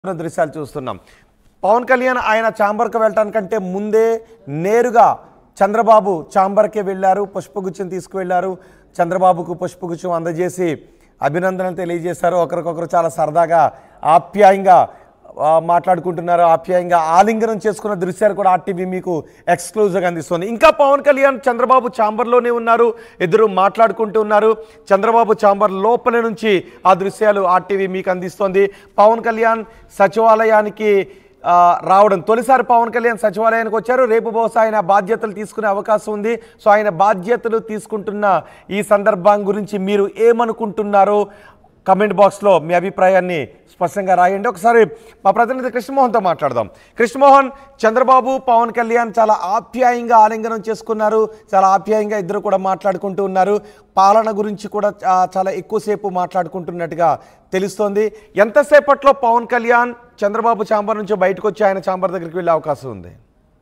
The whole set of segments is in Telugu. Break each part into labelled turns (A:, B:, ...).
A: ఉన్న దృశ్యాలు చూస్తున్నాం పవన్ కళ్యాణ్ ఆయన ఛాంబర్కి వెళ్ళటానికంటే ముందే నేరుగా చంద్రబాబు ఛాంబర్కే వెళ్ళారు పుష్పగుచ్చం తీసుకువెళ్ళారు చంద్రబాబుకు పుష్పగుచ్చం అందజేసి అభినందనలు తెలియజేశారు ఒకరికొకరు చాలా సరదాగా ఆప్యాయంగా ఆ, మాట్లాడుకుంటున్నారు ఆప్యాయంగా ఆలింగనం చేసుకున్న దృశ్యాలు కూడా ఆర్టీవీ మీకు ఎక్స్క్లూజివ్గా అందిస్తుంది ఇంకా పవన్ కళ్యాణ్ చంద్రబాబు ఛాంబర్లోనే ఉన్నారు ఇద్దరు మాట్లాడుకుంటూ ఉన్నారు చంద్రబాబు ఛాంబర్ లోపల నుంచి ఆ దృశ్యాలు ఆర్టీవీ మీకు అందిస్తోంది పవన్ కళ్యాణ్ సచివాలయానికి ఆ, రావడం తొలిసారి పవన్ కళ్యాణ్ సచివాలయానికి వచ్చారు రేపు బహుశా ఆయన బాధ్యతలు తీసుకునే అవకాశం ఉంది సో ఆయన బాధ్యతలు తీసుకుంటున్న ఈ సందర్భం గురించి మీరు ఏమనుకుంటున్నారో కమెంట్ బాక్స్లో మీ అభిప్రాయాన్ని స్పష్టంగా రాయండి ఒకసారి మా ప్రతినిధి కృష్ణమోహన్తో మాట్లాడదాం కృష్ణమోహన్ చంద్రబాబు పవన్ కళ్యాణ్ చాలా ఆప్యాయంగా ఆలింగనం చేసుకున్నారు చాలా ఆప్యాయంగా ఇద్దరు కూడా మాట్లాడుకుంటూ ఉన్నారు పాలన గురించి కూడా ఆ, చాలా ఎక్కువసేపు మాట్లాడుకుంటున్నట్టుగా తెలుస్తోంది ఎంతసేపట్లో పవన్ కళ్యాణ్ చంద్రబాబు ఛాంబర్ నుంచి బయటకు వచ్చి ఆయన ఛాంబర్ దగ్గరికి వెళ్ళే అవకాశం ఉంది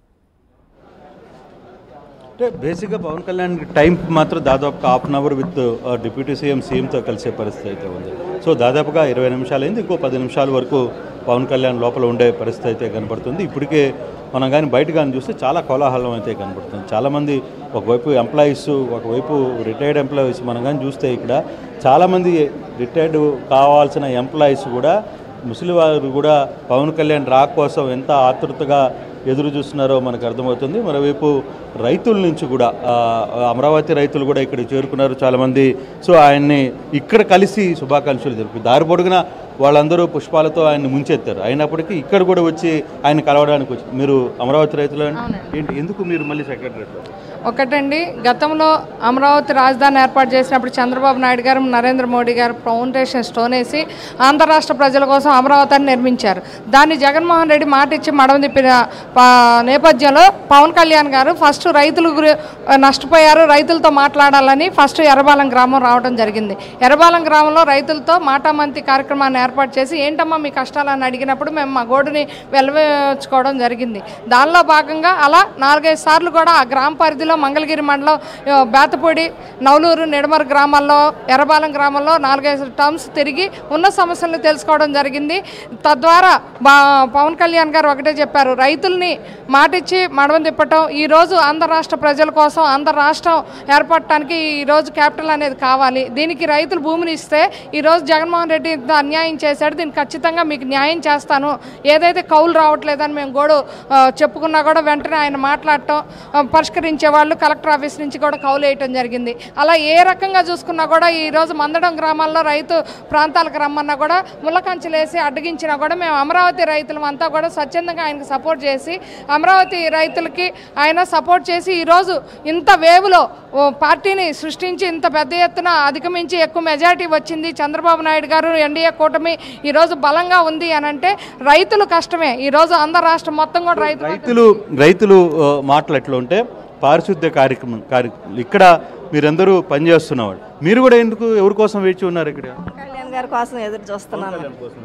B: అంటే బేసిక్గా పవన్ కళ్యాణ్ టైం మాత్రం దాదాపుగా half an hour with deputy CM సీఎంతో కలిసే పరిస్థితి అయితే ఉంది సో దాదాపుగా ఇరవై నిమిషాలు అయింది ఇంకో పది నిమిషాల వరకు పవన్ కళ్యాణ్ లోపల ఉండే పరిస్థితి అయితే కనబడుతుంది ఇప్పటికే మనం కానీ బయట కానీ చూస్తే చాలా కోలాహలం అయితే కనబడుతుంది చాలామంది ఒకవైపు ఎంప్లాయీస్ ఒకవైపు రిటైర్డ్ ఎంప్లాయీస్ మనం కానీ చూస్తే ఇక్కడ చాలామంది రిటైర్డ్ కావాల్సిన ఎంప్లాయీస్ కూడా ముసలి వారు కూడా పవన్ కళ్యాణ్ రా కోసం ఎంత ఆతృతగా ఎదురు చూస్తున్నారో మనకు అర్థమవుతుంది మరోవైపు రైతుల నుంచి కూడా ఆ, అమరావతి రైతులు కూడా ఇక్కడ చేరుకున్నారు చాలామంది సో ఆయన్ని ఇక్కడ కలిసి శుభాకాంక్షలు తెలిపి దారి పొడుగున వాళ్ళందరూ పుష్పాలతో ఆయన్ని ముంచెత్తారు అయినప్పటికీ ఇక్కడ కూడా వచ్చి ఆయన కలవడానికి వచ్చి మీరు అమరావతి రైతులు ఏంటి ఎందుకు మీరు మళ్ళీ సెక్రటరీ
C: ఒకటండి గతంలో అమరావతి రాజధాని ఏర్పాటు చేసినప్పుడు చంద్రబాబు నాయుడు గారు నరేంద్ర మోడీ గారు ఫౌండేషన్ స్టోన్ వేసి ఆంధ్ర రాష్ట్ర ప్రజల కోసం అమరావతిని నిర్మించారు దాన్ని జగన్మోహన్ రెడ్డి మాట ఇచ్చి మడవ తిప్పిన ప- నేపథ్యంలో పవన్ కళ్యాణ్ గారు ఫస్ట్ రైతులు గురి- నష్టపోయారు రైతులతో మాట్లాడాలని ఫస్ట్ ఎర్రబాలెం గ్రామం రావడం జరిగింది ఎర్రబాలెం గ్రామంలో రైతులతో మాటామంతి కార్యక్రమాన్ని ఏర్పాటు చేసి ఏంటమ్మా మీ కష్టాలని అడిగినప్పుడు మేము మా గోడుని వెలవేర్చుకోవడం జరిగింది దానిలో భాగంగా అలా నాలుగైదు సార్లు కూడా ఆ గ్రామ పరిధిలో మంగళగిరి మండలం ఆ, బేతపూడి నవలూరు నిడమరు గ్రామాల్లో ఎర్రబాలెం గ్రామంలో నాలుగైదు టర్మ్స్ తిరిగి ఉన్న సమస్యలను తెలుసుకోవడం జరిగింది తద్వారా బా పవన్ కళ్యాణ్ గారు ఒకటే చెప్పారు రైతుల్ని మాటిచ్చి మడవం తిప్పటం ఈరోజు ఆంధ్ర రాష్ట్ర ప్రజల కోసం ఆంధ్ర రాష్ట్రం ఏర్పడటానికి ఈరోజు క్యాపిటల్ అనేది కావాలి దీనికి రైతులు భూమిని ఇస్తే ఈరోజు జగన్మోహన్ రెడ్డి ఇంత అన్యాయం చేశాడు దీనికి ఖచ్చితంగా మీకు న్యాయం చేస్తాను ఏదైతే కౌలు రావట్లేదని మేము గోడు ఆ, చెప్పుకున్నా కూడా వెంటనే ఆయన మాట్లాడటం ఆ, పరిష్కరించే వాళ్ళు కలెక్టర్ ఆఫీస్ నుంచి కూడా కౌలు వేయటం జరిగింది అలా ఏ రకంగా చూసుకున్నా కూడా ఈరోజు మందడం గ్రామాల్లో రైతు ప్రాంతాలకు రమ్మన్నా కూడా ముళ్ళకంచెలేసి అడ్డగించినా కూడా మేము అమరావతి రైతులం అంతా కూడా స్వచ్ఛందంగా ఆయనకు సపోర్ట్ చేసి అమరావతి రైతులకి ఆయన సపోర్ట్ చేసి ఈరోజు ఇంత వేవులో ఓ పార్టీని సృష్టించి ఇంత పెద్ద ఎత్తున అధిగమించి ఎక్కువ మెజారిటీ వచ్చింది చంద్రబాబు నాయుడు గారు ఎన్డీఏ కూటమి ఈరోజు బలంగా ఉంది అని అంటే రైతులు కష్టమే ఈరోజు ఆంధ్ర రాష్ట్రం మొత్తం కూడా రైతు
B: రైతులు రైతులు ఆ, మాటలు ఎట్లా ఉంటే పారిశుద్ధ్య కార్యక్రమం కార్యక్రమం ఇక్కడ మీరందరూ పనిచేస్తున్నవాడు మీరు కూడా ఎందుకు ఎవరి కోసం వేచి ఉన్నారు ఇక్కడ
D: కళ్యాణ్ గారి కోసం ఎదురు చూస్తున్నాను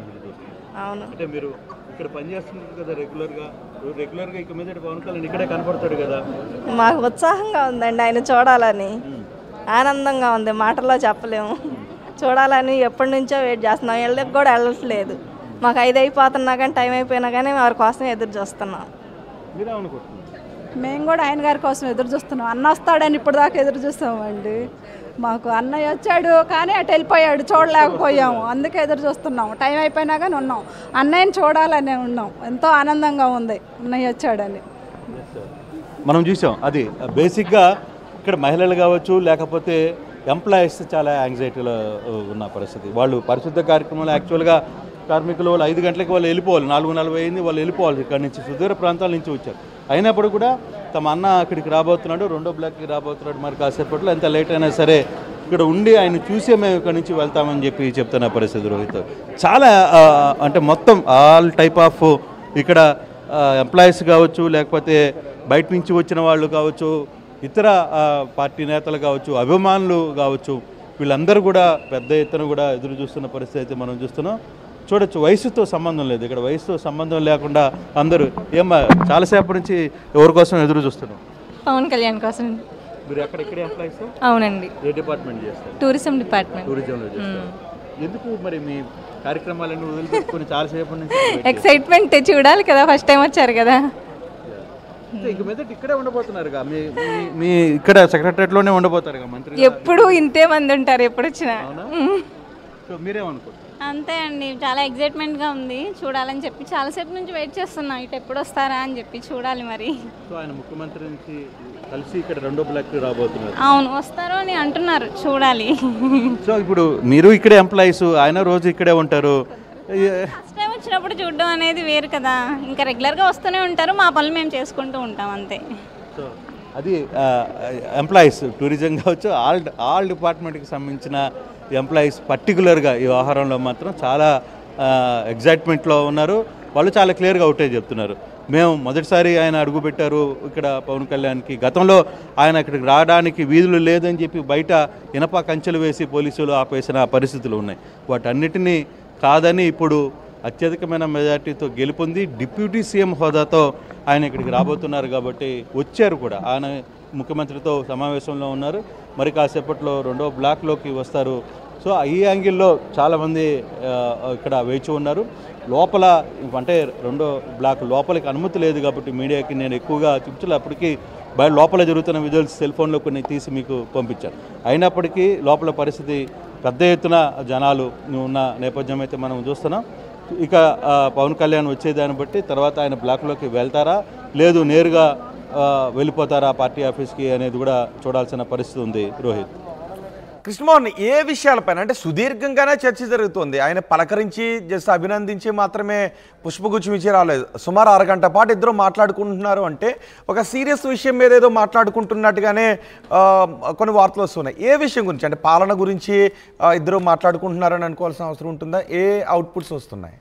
D: అవును
B: అంటే మీరు ఇక్కడ పనిచేస్తున్నారు కదా రెగ్యులర్గా రెగ్యులర్గా ఇక మీద పవన్ కళ్యాణ్ ఇక్కడే కనపడతాడు కదా
D: మాకు ఉత్సాహంగా ఉందండి ఆయన చూడాలని ఆనందంగా ఉంది మాటల్లో చెప్పలేము చూడాలని ఎప్పటి నుంచో వెయిట్ చేస్తున్నాం వెళ్ళకి కూడా వెళ్ళట్లేదు మాకు ఐదు అయిపోతున్నా కానీ టైం అయిపోయినా కానీ వారి కోసం ఎదురు చూస్తున్నాం
B: మీరేమనుకుంటున్నారు
E: మేము కూడా ఆయన గారి కోసం ఎదురు చూస్తున్నాం అన్న వస్తాడని ఇప్పుడు దాకా ఎదురు చూస్తామండి మాకు అన్నయ్య వచ్చాడు కానీ అటు వెళ్ళిపోయాడు చూడలేకపోయాము అందుకే ఎదురు చూస్తున్నాం టైం అయిపోయినా కానీ ఉన్నాం అన్నయ్యని చూడాలనే ఉన్నాం ఎంతో ఆనందంగా ఉంది అన్నయ్య వచ్చాడని
B: మనం చూసాం అది బేసిక్గా ఇక్కడ మహిళలు కావచ్చు లేకపోతే ఎంప్లాయీస్ చాలా యాంగ్జైటీలో ఉన్న పరిస్థితి వాళ్ళు పరిశుద్ధ కార్యక్రమాలు యాక్చువల్గా కార్మికులు వాళ్ళు ఐదు గంటలకు వాళ్ళు వెళ్ళిపోవాలి నాలుగు నలభై అయింది వాళ్ళు వెళ్ళిపోవాలి ఇక్కడ నుంచి సుదూర ప్రాంతాల నుంచి వచ్చారు అయినప్పుడు కూడా తమ అన్న అక్కడికి రాబోతున్నాడు రెండో బ్లాక్కి రాబోతున్నాడు మరి కాసేపట్లో ఎంత లేట్ అయినా సరే ఇక్కడ ఉండి ఆయన చూసే మేము ఇక్కడ నుంచి వెళ్తామని చెప్పి చెప్తున్న పరిస్థితి రోహిత్ చాలా ఆ, అంటే మొత్తం ఆల్ టైప్ ఆఫ్ ఇక్కడ ఎంప్లాయీస్ కావచ్చు లేకపోతే బయట నుంచి వచ్చిన వాళ్ళు కావచ్చు ఇతర ఆ, పార్టీ నేతలు కావచ్చు అభిమానులు కావచ్చు వీళ్ళందరూ కూడా పెద్ద ఎత్తున కూడా ఎదురు చూస్తున్న పరిస్థితి అయితే మనం చూస్తున్నాం చూడొచ్చు వయసుతో సంబంధం లేదు ఇక్కడ వయసుతో సంబంధం లేకుండా అందరూ ఏమ్మా చాలాసేపటి నుంచి ఎవరి కోసం ఎదురు చూస్తున్నాం
F: పవన్ కళ్యాణ్ కోసం
B: మీరు ఎక్కడ ఇక్కడే ఎంప్లాయీస్
F: అవునండి
B: ఏ డిపార్ట్మెంట్ చేస్తారు
F: టూరిజం డిపార్ట్మెంట్
B: టూరిజంలో చేస్తారు ఎందుకు మరి మీ కార్యక్రమాలన్నీ వదిలిపెట్టుకొని చాలాసేపు నుంచి
F: ఎక్సైట్మెంట్ చూడాలి కదా ఫస్ట్ టైం వచ్చారు కదా
B: అంటే ఇక మీదట ఇక్కడే ఉండబోతున్నారుగా మీ మీ- మీ ఇక్కడ సెక్రటరియట్లోనే ఉండబోతారుగా మంత్రి
F: ఎప్పుడు ఇంతే మంది ఉంటారు ఎప్పుడు వచ్చినా
B: సో మీరేమనుకుంటారు
G: అంతే అండి చాలా ఎగ్జైట్మెంట్గా ఉంది చూడాలని చెప్పి చాలాసేపు నుంచి వెయిట్ చేస్తున్నాం ఇటు ఎప్పుడు వస్తారా అని చెప్పి చూడాలి మరి
B: సో ఆయన ముఖ్యమంత్రి నుంచి కలిసి ఇక్కడ రెండో బ్లాక్ రాబోతున్నారు
G: అవును వస్తారు అని అంటున్నారు చూడాలి
B: సో ఇప్పుడు మీరు ఇక్కడే ఎంప్లాయీస్ ఆయన రోజు ఇక్కడే ఉంటారు ఏ-
G: ఫస్ట్ టైం వచ్చినప్పుడు చూడడం అనేది వేరు కదా ఇంకా రెగ్యులర్గా వస్తూనే ఉంటారు మా పనులు మేము చేసుకుంటూ ఉంటాం అంతే
B: సో అది ఎంప్లాయీస్ టూరిజం కావచ్చు ఆల్ ఆల్ డిపార్ట్మెంట్కి సంబంధించిన ఎంప్లాయీస్ పర్టికులర్గా ఈ వ్యవహారంలో మాత్రం చాలా ఎగ్జైట్మెంట్లో ఉన్నారు వాళ్ళు చాలా క్లియర్గా అవుటే చెప్తున్నారు మేము మొదటిసారి ఆయన అడుగుపెట్టారు ఇక్కడ పవన్ కళ్యాణ్కి గతంలో ఆయన ఇక్కడికి రావడానికి వీధులు లేదని చెప్పి బయట ఇనప కంచెలు వేసి పోలీసులు ఆపేసిన పరిస్థితులు ఉన్నాయి వాటన్నిటినీ కాదని ఇప్పుడు అత్యధికమైన మెజార్టీతో గెలుపొంది డిప్యూటీ సీఎం హోదాతో ఆయన ఇక్కడికి రాబోతున్నారు కాబట్టి వచ్చారు కూడా ఆయన ముఖ్యమంత్రితో సమావేశంలో ఉన్నారు మరి కాసేపట్లో రెండో బ్లాక్లోకి వస్తారు సో ఈ యాంగిల్లో చాలామంది ఆ, ఇక్కడ వేచి ఉన్నారు లోపల అంటే రెండో బ్లాక్ లోపలికి అనుమతి లేదు కాబట్టి మీడియాకి నేను ఎక్కువగా చూపించలే అప్పటికి బయట లోపల జరుగుతున్న విజువల్స్ సెల్ ఫోన్లో కొన్ని తీసి మీకు పంపించాను అయినప్పటికీ లోపల పరిస్థితి పెద్ద ఎత్తున జనాలు ఉన్న నేపథ్యం అయితే మనం చూస్తున్నాం ఇక ఆ, పవన్ కళ్యాణ్ వచ్చేదాన్ని బట్టి తర్వాత ఆయన బ్లాక్లోకి వెళ్తారా లేదు నేరుగా ఆ, వెళ్ళిపోతారా పార్టీ ఆఫీస్కి అనేది కూడా చూడాల్సిన పరిస్థితి ఉంది రోహిత్
A: కృష్ణమోహన్ ఏ విషయాలపైన అంటే సుదీర్ఘంగానే చర్చ జరుగుతుంది ఆయన పలకరించి జస్ట్ అభినందించి మాత్రమే పుష్పగుచ్చం ఇచ్చి రాలేదు సుమారు అరగంట పాటు ఇద్దరు మాట్లాడుకుంటున్నారు అంటే ఒక సీరియస్ విషయం మీద ఏదో మాట్లాడుకుంటున్నట్టుగానే ఆ, కొన్ని వార్తలు వస్తున్నాయి ఏ విషయం గురించి అంటే పాలన గురించి ఆ, ఇద్దరు మాట్లాడుకుంటున్నారని అనుకోవాల్సిన అవసరం ఉంటుందా ఏ అవుట్పుట్స్ వస్తున్నాయి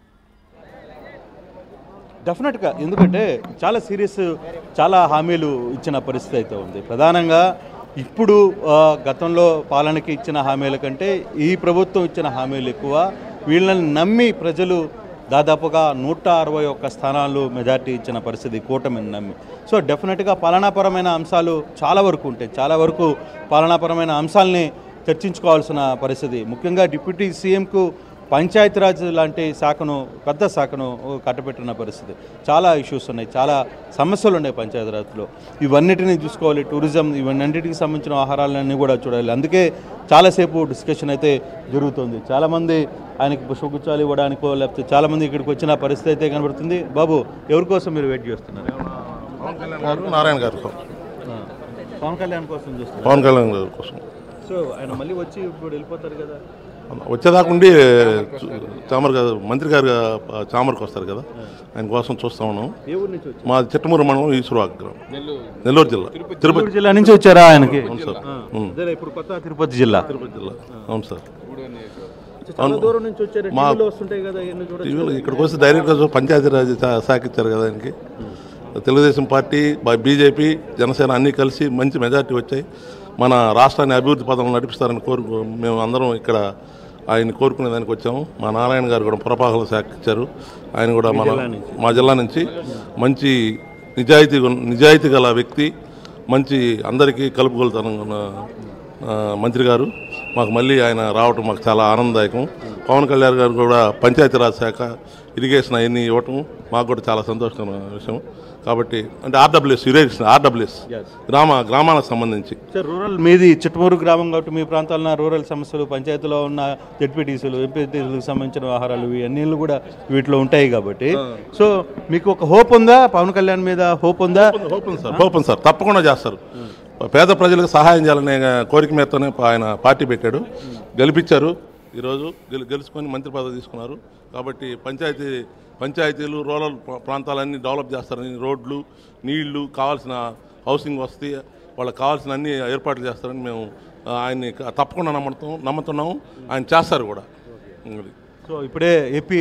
B: డెఫినెట్గా ఎందుకంటే చాలా సీరియస్ చాలా హామీలు ఇచ్చిన పరిస్థితి అయితే ఉంది ప్రధానంగా ఇప్పుడు ఆ, గతంలో పాలనకి ఇచ్చిన హామీల కంటే ఈ ప్రభుత్వం ఇచ్చిన హామీలు ఎక్కువ వీళ్ళని నమ్మి ప్రజలు దాదాపుగా నూట అరవై ఒక్క స్థానాలు మెజార్టీ ఇచ్చిన పరిస్థితి కూటమిని నమ్మి సో డెఫినెట్గా పాలనాపరమైన అంశాలు చాలా వరకు ఉంటాయి చాలా వరకు పాలనాపరమైన అంశాలని చర్చించుకోవాల్సిన పరిస్థితి ముఖ్యంగా డిప్యూటీ సీఎంకు పంచాయతీరాజ్ లాంటి శాఖను పెద్ద శాఖను కట్టబెట్టిన పరిస్థితి చాలా ఇష్యూస్ ఉన్నాయి చాలా సమస్యలు ఉన్నాయి పంచాయతీరాజ్లో ఇవన్నిటిని చూసుకోవాలి టూరిజం ఇవన్నింటికి సంబంధించిన ఆహారాలన్నీ కూడా చూడాలి అందుకే చాలాసేపు డిస్కషన్ అయితే జరుగుతుంది చాలామంది ఆయనకి పుష్పగుచ్చాలు ఇవ్వడానికో లేకపోతే చాలామంది ఇక్కడికి వచ్చిన పరిస్థితి అయితే కనబడుతుంది బాబు ఎవరి కోసం మీరు వెయిట్ చేస్తున్నారు
H: గారు నారాయణ గారి కోసం
B: ఆ, పవన్ కళ్యాణ్ కోసం చూస్తున్నారు
H: పవన్ కళ్యాణ్ గారి కోసం
B: సో ఆయన మళ్ళీ వచ్చి ఇప్పుడు వెళ్ళిపోతారు కదా
H: వచ్చేదాకా ఉండి చామర్ గారు మంత్రి గారు చామర్కి వస్తారు కదా ఆయన కోసం చూస్తా ఉన్నాం
B: ఏ ఊరు నుంచి వచ్చి
H: మా చిట్టమూరు మండలం ఈశ్వర గ్రామం నెల్లూరు జిల్లా తిరుపతి
B: తిరుపతి జిల్లా నుంచి వచ్చారా ఆయనకి
H: అవును సార్
B: ఆ,
H: ఉమ్.
B: అదే ఇప్పుడు కొత్త తిరుపతి జిల్లా
H: తిరుపతి జిల్లా అవును సార్
B: చాలా దూరం నుంచి వచ్చారు
H: మా-
B: టీవీలో వస్తుంటాయి కదా ఇవన్నీ చూడొచ్చు
H: టీవీలో ఇక్కడికి వస్తే డైరెక్ట్గా పంచాయతీరాజ్ శా- శాఖ ఇచ్చారు కదా ఆయనకి తెలుగుదేశం పార్టీ బ- బీజేపీ జనసేన అన్నీ కలిసి మంచి మెజార్టీ వచ్చాయి మన రాష్ట్రాన్ని అభివృద్ధి పదంలో నడిపిస్తారని కోరుకు మేము అందరం ఇక్కడ ఆయన కోరుకునే దానికి వచ్చాము మా నారాయణ గారు కూడా పురపాలక శాఖ ఇచ్చారు ఆయన కూడా మన మా జిల్లా నుంచి మంచి నిజాయితీ ఉన్న- నిజాయితీ గల వ్యక్తి మంచి అందరికీ కలుపుగోలుతనం ఉన్న ఆ, మంత్రి గారు మాకు మళ్ళీ ఆయన రావటం మాకు చాలా ఆనందదాయకం పవన్ కళ్యాణ్ గారు కూడా పంచాయతీరాజ్ శాఖ ఇరిగేషన్ అవన్నీ ఇవ్వటం మాకు కూడా చాలా సంతోషకరమైన విషయం కాబట్టి అంటే ఆర్డబ్ల్యూఎస్ ఇరిగేషన్ ఆర్డబ్ల్యూఎస్ గ్రామ గ్రామాలకు సంబంధించి
B: సార్ రూరల్ మీది చిట్టమూరు గ్రామం కాబట్టి మీ ప్రాంతాల్లో రూరల్ సమస్యలు పంచాయతీలో ఉన్న జడ్పీటీసీలు ఎంపీటీసీలకు సంబంధించిన ఆహారాలు ఇవన్నీ కూడా వీటిలో ఉంటాయి కాబట్టి సో మీకు ఒక హోప్ ఉందా పవన్ కళ్యాణ్ మీద హోప్ ఉందా
H: హోప్ ఉంది సార్ హోప్ ఉంది సార్ తప్పకుండా చేస్తారు పేద ప్రజలకు సహాయం చేయాలనే కోరిక మీదతోనే ఆయన పార్టీ పెట్టాడు గెలిపించారు ఈరోజు గెలు గెలుచుకొని మంత్రి పదవి తీసుకున్నారు కాబట్టి పంచాయతీ పంచాయతీలు రూరల్ ప్రా- ప్రాంతాలన్నీ డెవలప్ చేస్తారని రోడ్లు నీళ్లు కావాల్సిన హౌసింగ్ వస్తే వాళ్ళకి కావాల్సిన అన్ని ఏర్పాట్లు చేస్తారని మేము ఆ, ఆయన్ని క- తప్పకుండా నమ్ముతాం నమ్ముతున్నాము ఆయన చేస్తారు కూడా అది.
B: సో ఇప్పుడే ఏపీ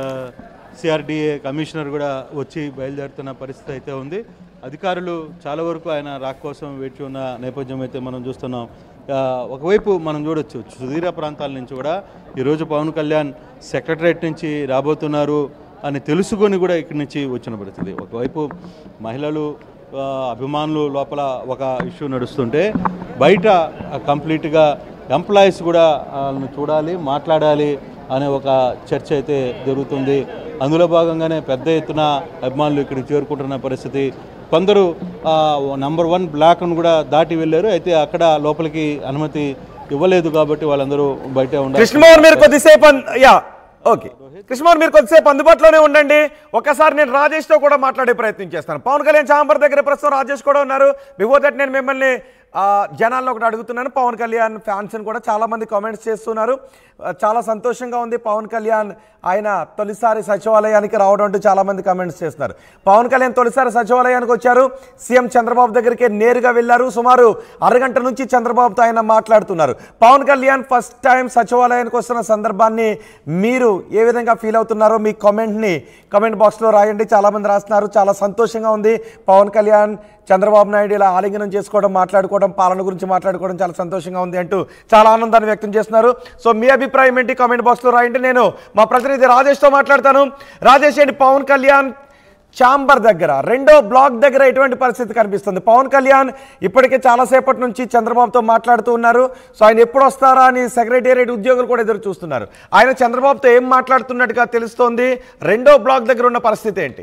B: సిఆర్డిఏ కమిషనర్ కూడా వచ్చి బయలుదేరుతున్న పరిస్థితి అయితే ఉంది అధికారులు చాలా వరకు ఆయన రాక్ కోసం వేచి ఉన్న నేపథ్యం అయితే మనం చూస్తున్నాం ఆ, ఒకవైపు మనం చూడొచ్చు సుదీర ప్రాంతాల నుంచి కూడా ఈరోజు పవన్ కళ్యాణ్ సెక్రటరేట్ నుంచి రాబోతున్నారు అని తెలుసుకొని కూడా ఇక్కడి నుంచి వచ్చిన పరిస్థితి ఒకవైపు మహిళలు ఆ, అభిమానులు లోపల ఒక ఇష్యూ నడుస్తుంటే బయట కంప్లీట్గా ఎంప్లాయీస్ కూడా వాళ్ళని చూడాలి మాట్లాడాలి అనే ఒక చర్చ అయితే జరుగుతుంది అందులో భాగంగానే పెద్ద ఎత్తున అభిమానులు ఇక్కడికి చేరుకుంటున్న పరిస్థితి కొందరు నంబర్ వన్ బ్లాక్ను కూడా దాటి వెళ్ళారు అయితే అక్కడ లోపలికి అనుమతి ఇవ్వలేదు కాబట్టి వాళ్ళందరూ బయటే ఉండాలి
A: కృష్ణమోహన్ మీరు కొద్దిసేపు అన్- యా ఓకే కృష్ణమోహన్ మీరు కొద్దిసేపు అందుబాటులోనే ఉండండి ఒకసారి నేను రాజేష్తో కూడా మాట్లాడే ప్రయత్నం చేస్తాను పవన్ కళ్యాణ్ చాంబర్ దగ్గర ప్రస్తుతం రాజేష్ కూడా ఉన్నారు బిఫోర్ దట్ నేను మిమ్మల్ని ఆ, జనాల్లో ఒకటి అడుగుతున్నాను పవన్ కళ్యాణ్ ఫ్యాన్స్ కూడా చాలా మంది కామెంట్స్ చేస్తున్నారు ఆ, చాలా సంతోషంగా ఉంది పవన్ కళ్యాణ్ ఆయన తొలిసారి సచివాలయానికి రావడం అంటూ చాలా మంది కామెంట్స్ చేస్తున్నారు పవన్ కళ్యాణ్ తొలిసారి సచివాలయానికి వచ్చారు సీఎం చంద్రబాబు దగ్గరికి నేరుగా వెళ్ళారు సుమారు అరగంట నుంచి చంద్రబాబుతో ఆయన మాట్లాడుతున్నారు పవన్ కళ్యాణ్ ఫస్ట్ టైం సచివాలయానికి వస్తున్న సందర్భాన్ని మీరు ఏ విధంగా ఫీల్ అవుతున్నారో మీ కామెంట్ని కామెంట్ బాక్స్లో రాయండి చాలామంది రాస్తున్నారు చాలా సంతోషంగా ఉంది పవన్ కళ్యాణ్ చంద్రబాబు నాయుడు ఇలా ఆలింగనం చేసుకోవడం మాట్లాడుకోవడం పాలన గురించి మాట్లాడుకోవడం చాలా సంతోషంగా ఉంది అంటూ చాలా ఆనందాన్ని వ్యక్తం చేస్తున్నారు సో మీ అభిప్రాయం ఏంటి కామెంట్ బాక్స్లో రాయండి నేను మా ప్రతినిధి రాజేష్తో మాట్లాడతాను రాజేష్ ఏంటి పవన్ కళ్యాణ్ చాంబర్ దగ్గర రెండో బ్లాక్ దగ్గర ఎటువంటి పరిస్థితి కనిపిస్తుంది పవన్ కళ్యాణ్ ఇప్పటికే చాలాసేపటి నుంచి చంద్రబాబుతో మాట్లాడుతూ ఉన్నారు సో ఆయన ఎప్పుడు వస్తారా అని సెక్రటేరియట్ ఉద్యోగులు కూడా ఎదురు చూస్తున్నారు ఆయన చంద్రబాబుతో ఏం మాట్లాడుతున్నట్టుగా తెలుస్తోంది రెండో బ్లాక్ దగ్గర ఉన్న పరిస్థితి ఏంటి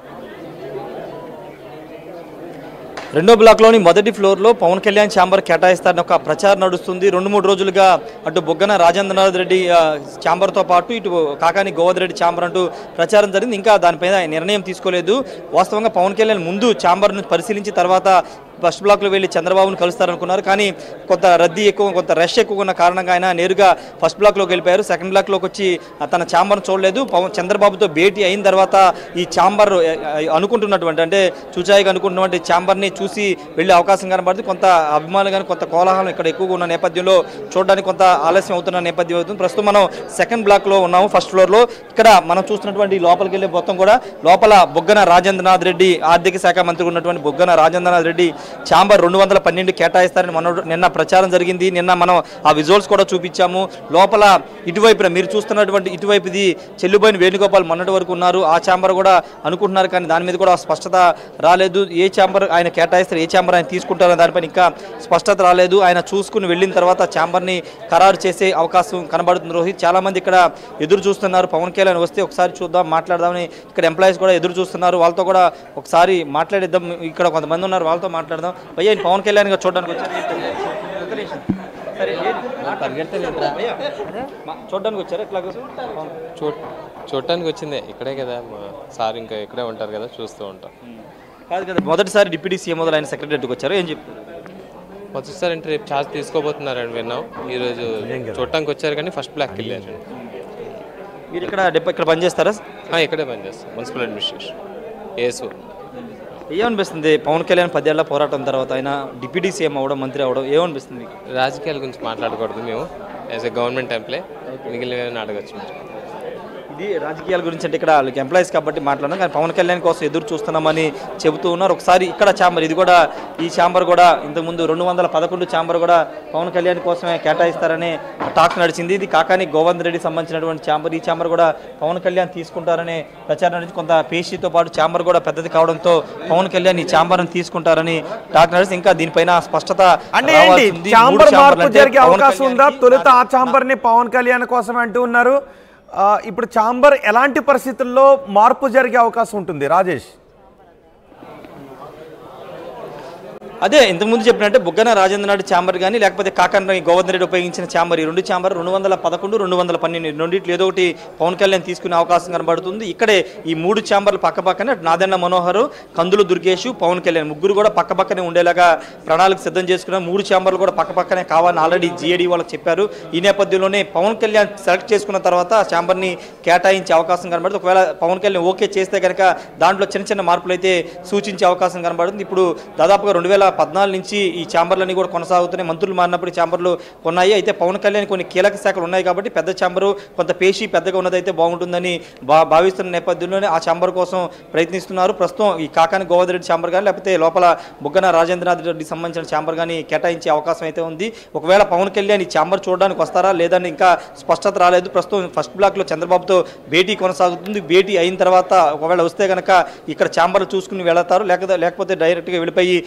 I: రెండో బ్లాక్లోని మొదటి ఫ్లోర్లో పవన్ కళ్యాణ్ ఛాంబర్ కేటాయిస్తారని ఒక ప్రచారం నడుస్తుంది రెండు మూడు రోజులుగా అటు బొగ్గన రాజేంద్రనాథ్ రెడ్డి ఆ, ఛాంబర్తో పాటు ఇటు కాకాని గోవర్ధన్ రెడ్డి ఛాంబర్ అంటూ ప్రచారం జరిగింది ఇంకా దానిపైన నిర్ణయం తీసుకోలేదు వాస్తవంగా పవన్ కళ్యాణ్ ముందు ఛాంబర్ను పరిశీలించి తర్వాత ఫస్ట్ బ్లాక్లో వెళ్ళి చంద్రబాబును కలుస్తారనుకున్నారు కానీ కొంత రద్దీ ఎక్కువ కొంత రష్ ఎక్కువ ఉన్న కారణంగా ఆయన నేరుగా ఫస్ట్ బ్లాక్లోకి వెళ్ళిపోయారు సెకండ్ బ్లాక్లోకి వచ్చి ఆ, తన ఛాంబర్ను చూడలేదు పవన్ చంద్రబాబుతో భేటీ అయిన తర్వాత ఈ ఛాంబర్ ఆ, ఆ, అనుకుంటున్నటువంటి అంటే చూచాయిగా అనుకుంటున్నటువంటి ఛాంబర్ని చూసి వెళ్ళే అవకాశం కనబడుతుంది కొంత అభిమానులు కానీ కొంత కోలాహలం ఇక్కడ ఎక్కువగా ఉన్న నేపథ్యంలో చూడడానికి కొంత ఆలస్యం అవుతున్న నేపథ్యం అవుతుంది ప్రస్తుతం మనం సెకండ్ బ్లాక్లో ఉన్నాము ఫస్ట్ ఫ్లోర్లో ఇక్కడ మనం చూస్తున్నటువంటి లోపలికి వెళ్ళే మొత్తం కూడా లోపల బొగ్గన రాజేంద్రనాథ్ రెడ్డి ఆర్థిక శాఖ మంత్రి ఉన్నటువంటి బొగ్గన రాజేంద్రనాథ్ రెడ్డి ఛాంబర్ రెండు వందల పన్నెండు కేటాయిస్తారని మన నిన్న ప్రచారం జరిగింది నిన్న మనం ఆ విజువల్స్ కూడా చూపించాము లోపల ఇటువైపున మీరు చూస్తున్నటువంటి ఇటువైపుది చెల్లుబోయిన వేణుగోపాల్ మొన్నటి వరకు ఉన్నారు ఆ ఛాంబర్ కూడా అనుకుంటున్నారు కానీ దాని మీద కూడా స్పష్టత రాలేదు ఏ ఛాంబర్ ఆయన కేటాయిస్తారు ఏ ఛాంబర్ ఆయన తీసుకుంటారో దానిపైన ఇంకా స్పష్టత రాలేదు ఆయన చూసుకుని వెళ్ళిన తర్వాత ఛాంబర్ని ఖరారు చేసే అవకాశం కనబడుతుంది రోహిత్ చాలా మంది ఇక్కడ ఎదురు చూస్తున్నారు పవన్ కళ్యాణ్ వస్తే ఒకసారి చూద్దాం మాట్లాడదామని ఇక్కడ ఎంప్లాయీస్ కూడా ఎదురు చూస్తున్నారు వాళ్ళతో కూడా ఒకసారి మాట్లాడిద్దాం ఇక్కడ కొంతమంది ఉన్నారు వాళ్ళతో మాట్లాడదాం భయ్యా ఈయన పవన్ కళ్యాణ్ గారు చూడడానికి వచ్చారు ఒక్క నిమిషం. సరే ఏంటి? భయ్యా, మా- చూడడానికి వచ్చారు ఎట్లా
J: చూ చూడటానికి వచ్చిందే ఇక్కడే కదా మా సార్ ఇంకా ఇక్కడే ఉంటారు కదా చూస్తూ ఉంటాం
I: కాదు కదా మొదటిసారి డిప్యూటీ సీఎం మొదలు ఆయన సెక్రటరీకి వచ్చారు ఏం చెప్తారు
J: మొదటిసారి అంటే రేపు ఛార్జ్ తీసుకోబోతున్నారని విన్నాం ఈరోజు చూడటానికి వచ్చారు కానీ ఫస్ట్ బ్లాక్కి వెళ్ళారు
I: మీరు ఇక్కడ డిప్ ఇక్కడ పనిచేస్తారా
J: ఆ, ఇక్కడే పనిచేస్తాం మున్సిపల్ అడ్మినిస్ట్రేషన్ ఏసు
I: ఏమనిపిస్తుంది పవన్ కళ్యాణ్ పదేళ్ల పోరాటం తర్వాత ఆయన డిప్యూటీ సీఎం అవ్వడం మంత్రి అవ్వడం ఏమనిపిస్తుంది మీకు
J: రాజకీయాల గురించి మాట్లాడకూడదు మేము యాజ్ ఎ గవర్నమెంట్ ఎంప్లాయ్ మిగిలిన అడగచ్చు
I: ఇది రాజకీయాల గురించి అంటే ఇక్కడ వాళ్ళకి ఎంప్లాయీస్ కాబట్టి మాట్లాడడం కానీ పవన్ కళ్యాణ్ కోసం ఎదురు చూస్తున్నామని చెబుతూ ఉన్నారు ఒకసారి ఇక్కడ ఛాంబర్ ఇది కూడా ఈ ఛాంబర్ కూడా ఇంతకుముందు రెండు వందల పదకొండు ఛాంబర్ కూడా పవన్ కళ్యాణ్ కోసమే కేటాయిస్తారనే టాక్ నడిచింది ఇది కాకాని గోవంద్ రెడ్డి సంబంధించినటువంటి ఛాంబర్ ఈ ఛాంబర్ కూడా పవన్ కళ్యాణ్ తీసుకుంటారనే ప్రచారం నుంచి కొంత పేషీతో పాటు ఛాంబర్ కూడా పెద్దది కావడంతో పవన్ కళ్యాణ్ ఈ ఛాంబర్ని తీసుకుంటారని టాక్ నడిచి ఇంకా దీనిపైన స్పష్టత
A: అంటే ఏంటి
I: రావాల్సింది. మూడు
A: చాంబర్
I: ఛాంబర్లు
A: మార్పు
I: అంటే
A: జరిగే
I: పవన్
A: అవకాశం ఉందా
I: కళ్యాణ్కి
A: తొలుత ఆ చాంబర్ ని పవన్ కళ్యాణ్ కోసం అంటూ ఉన్నారు ఆ, ఇప్పుడు చాంబర్ ఎలాంటి పరిస్థితుల్లో మార్పు జరిగే అవకాశం ఉంటుంది రాజేష్
I: అదే ఇంతకుముందు చెప్పినట్టే బుగ్గన రాజేంద్రనాథ్ ఛాంబర్ కానీ లేకపోతే కాకన్న గోవర్ధన్ రెడ్డి ఉపయోగించిన ఛాంబర్ ఈ రెండు ఛాంబర్ రెండు వందల పదకొండు రెండు వందల పన్నెండు ఈ రెండిట్లో ఏదో ఒకటి పవన్ కళ్యాణ్ తీసుకునే అవకాశం కనబడుతుంది ఇక్కడే ఈ మూడు ఛాంబర్లు పక్క పక్కనే అటు నాదెండ్ల మనోహర్ కందులు దుర్గేష్ పవన్ కళ్యాణ్ ముగ్గురు కూడా పక్క పక్కనే ఉండేలాగా ప్రణాళిక సిద్ధం చేసుకున్న మూడు ఛాంబర్లు కూడా పక్క పక్కనే కావాలని ఆల్రెడీ జీఏడీ వాళ్ళకి చెప్పారు ఈ నేపథ్యంలోనే పవన్ కళ్యాణ్ సెలెక్ట్ చేసుకున్న తర్వాత ఆ ఛాంబర్ని కేటాయించే అవకాశం కనబడుతుంది ఒకవేళ పవన్ కళ్యాణ్ ఓకే చేస్తే కనుక దాంట్లో చిన్న చిన్న మార్పులు అయితే సూచించే అవకాశం కనబడుతుంది ఇప్పుడు దాదాపుగా రెండు వేల పద్నాలుగు నుంచి ఈ ఛాంబర్లన్నీ కూడా కొనసాగుతున్నాయి మంత్రులు మారినప్పుడు ఈ ఛాంబర్లు ఉన్నాయి అయితే పవన్ కళ్యాణ్ కొన్ని కీలక శాఖలు ఉన్నాయి కాబట్టి పెద్ద ఛాంబరు కొంత పేషీ పెద్దగా ఉన్నదైతే బాగుంటుందని భా భావిస్తున్న నేపథ్యంలోనే ఆ ఛాంబర్ కోసం ప్రయత్నిస్తున్నారు ప్రస్తుతం ఈ కాకాని గోవర్ధన్ రెడ్డి ఛాంబర్ కానీ లేకపోతే లోపల బుగ్గన రాజేంద్రనాథ్ రెడ్డికి సంబంధించిన ఛాంబర్ కానీ కేటాయించే అవకాశం అయితే ఉంది ఒకవేళ పవన్ కళ్యాణ్ ఈ ఛాంబర్ చూడడానికి వస్తారా లేదని ఇంకా స్పష్టత రాలేదు ప్రస్తుతం ఫస్ట్ బ్లాక్లో చంద్రబాబుతో భేటీ కొనసాగుతుంది భేటీ అయిన తర్వాత ఒకవేళ వస్తే కనుక ఇక్కడ ఛాంబర్ చూసుకుని వెళతారు లేకపోతే లేకపోతే డైరెక్ట్గా వెళ్ళిపోయి రేపు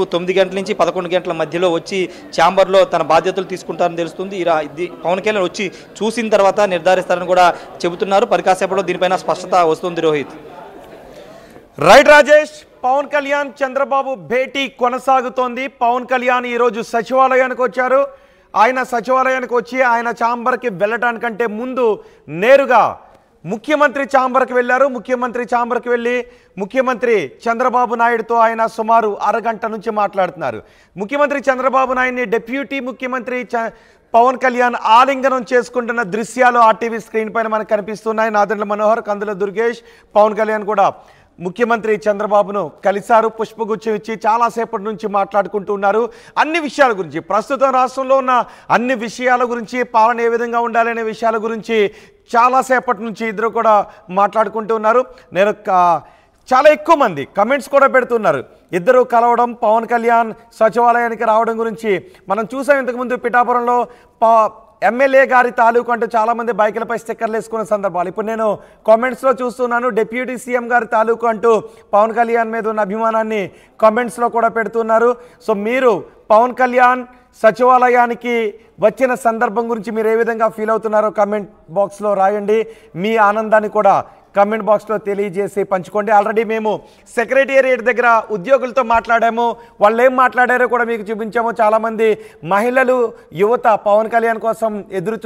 I: తొమ్మిది గంటల నుంచి పదకొండు గంటల మధ్యలో వచ్చి ఛాంబర్లో తన బాధ్యతలు తీసుకుంటారని తెలుస్తుంది ఈ రా- ఇది పవన్ కళ్యాణ్ వచ్చి చూసిన తర్వాత నిర్ధారిస్తారని కూడా చెబుతున్నారు మరి కాసేపట్లో దీనిపైన స్పష్టత వస్తుంది రోహిత్
A: రైట్ రాజేష్ పవన్ కళ్యాణ్ చంద్రబాబు భేటీ కొనసాగుతోంది పవన్ కళ్యాణ్ ఈరోజు సచివాలయానికి వచ్చారు ఆయన సచివాలయానికి వచ్చి ఆయన ఛాంబర్కి వెళ్ళటానికంటే ముందు నేరుగా ముఖ్యమంత్రి ఛాంబర్కి వెళ్ళారు ముఖ్యమంత్రి ఛాంబర్కి వెళ్ళి ముఖ్యమంత్రి చంద్రబాబు నాయుడుతో ఆయన సుమారు అరగంట నుంచి మాట్లాడుతున్నారు ముఖ్యమంత్రి చంద్రబాబు నాయుడిని డిప్యూటీ ముఖ్యమంత్రి చ- పవన్ కళ్యాణ్ ఆలింగనం చేసుకుంటున్న దృశ్యాలు ఆర్టీవీ స్క్రీన్ పైన మనకు కనిపిస్తున్నాయి నాదెండ్ల మనోహర్ కందుల దుర్గేష్ పవన్ కళ్యాణ్ కూడా ముఖ్యమంత్రి చంద్రబాబును కలిశారు పుష్పగుచ్చం ఇచ్చి చాలాసేపటి నుంచి మాట్లాడుకుంటూ ఉన్నారు అన్ని విషయాల గురించి ప్రస్తుతం రాష్ట్రంలో ఉన్న అన్ని విషయాల గురించి పాలన ఏ విధంగా ఉండాలనే విషయాల గురించి చాలాసేపటి నుంచి ఇద్దరు కూడా మాట్లాడుకుంటూ ఉన్నారు నేను కా- చాలా ఎక్కువ మంది కమెంట్స్ కూడా పెడుతున్నారు ఇద్దరు కలవడం పవన్ కళ్యాణ్ సచివాలయానికి రావడం గురించి మనం చూసాం ఇంతకుముందు పిఠాపురంలో పా ఎమ్మెల్యే గారి తాలూకు అంటూ చాలామంది బైకులపై స్టిక్కర్లు వేసుకున్న సందర్భాలు ఇప్పుడు నేను కామెంట్స్లో చూస్తున్నాను డిప్యూటీ సీఎం గారి తాలూకు అంటూ పవన్ కళ్యాణ్ మీద ఉన్న అభిమానాన్ని కామెంట్స్లో కూడా పెడుతున్నారు సో మీరు పవన్ కళ్యాణ్ సచివాలయానికి వచ్చిన సందర్భం గురించి మీరు ఏ విధంగా ఫీల్ అవుతున్నారో కామెంట్ బాక్స్లో రాయండి మీ ఆనందాన్ని కూడా కామెంట్ బాక్స్లో తెలియజేసి పంచుకోండి ఆల్రెడీ మేము సెక్రటేరియట్ దగ్గర ఉద్యోగులతో మాట్లాడాము వాళ్ళు ఏం మాట్లాడారో కూడా మీకు చూపించాము చాలామంది మహిళలు యువత పవన్ కళ్యాణ్ కోసం ఎదురు చూ-